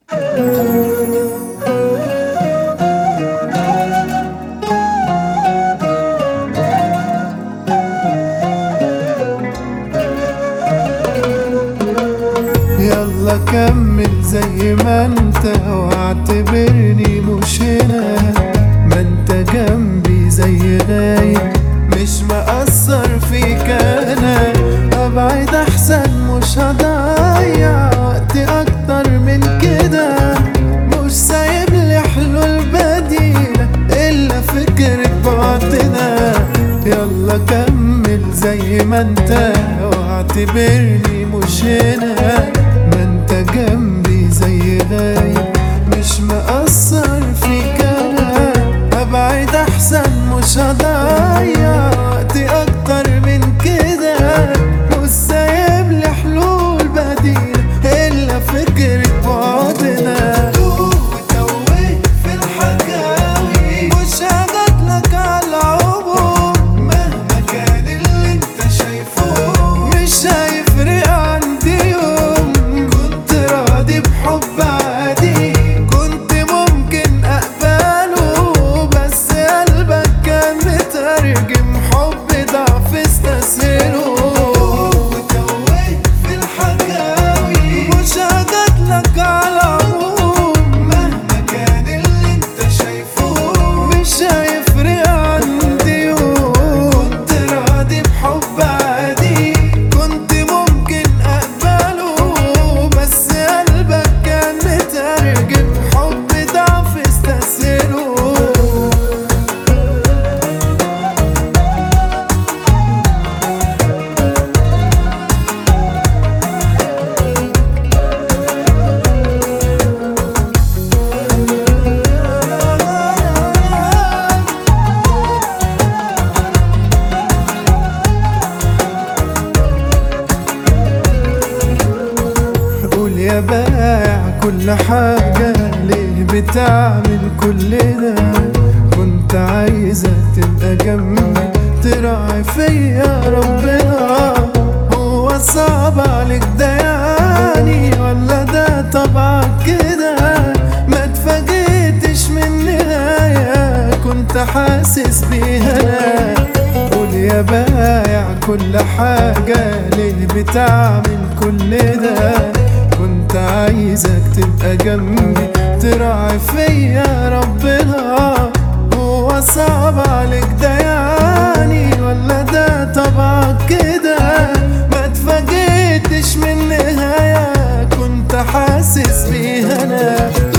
يلا كمل زي ما انت واعتبرني مش هنا ما انت جنبي زي غايب مش مأثر فيك انا ابعد احسن مش هضيع وقت اكتر من كده مش سايب لي حلول بديلة الا فكرة بعدنا يلا كمل زي ما انت واعتبرني مش هنا ما انت جنبي زي غايب مش مأثر فيك انا ابعد احسن مش هضيع وقت اكتر من كده مش سايب لي حلول بديلة الا فكرة بعدنا وتوهت في الحكاوي مش هجاتلك على العبور مهما كان اللي انت شايفه مش هيفرق عندي يوم كنت راضي بحب عادي كنت ممكن اقبله بس قلبك كان مترجم حب ضعف استسهله وتوهت في الحكاوي مش هجاتلك على العموم مهما كان اللي انت شايفه مش هيفرق عندي يوم كنت راضي بحب عادي كنت ممكن اقبله بس قلبك كان مترجم حب ضعف استسهله قول يا بائع كل حاجة ليه بتعمل كل ده كنت عايزة تبقى جنبي تراعي فيا ربنا هو صعب عليك ده يعني ولا ده طبعك كده ما اتفاجئتش من النهاية كنت حاسس بيها انا قول يا بايع كل حاجة ليه بتعمل كل ده كنت عايزك تبقى جنبي تراعي فيا ربنا هو صعب عليك ده يعني ولا ده طبعك كده ما اتفاجئتش من النهاية كنت حاسس بيها انا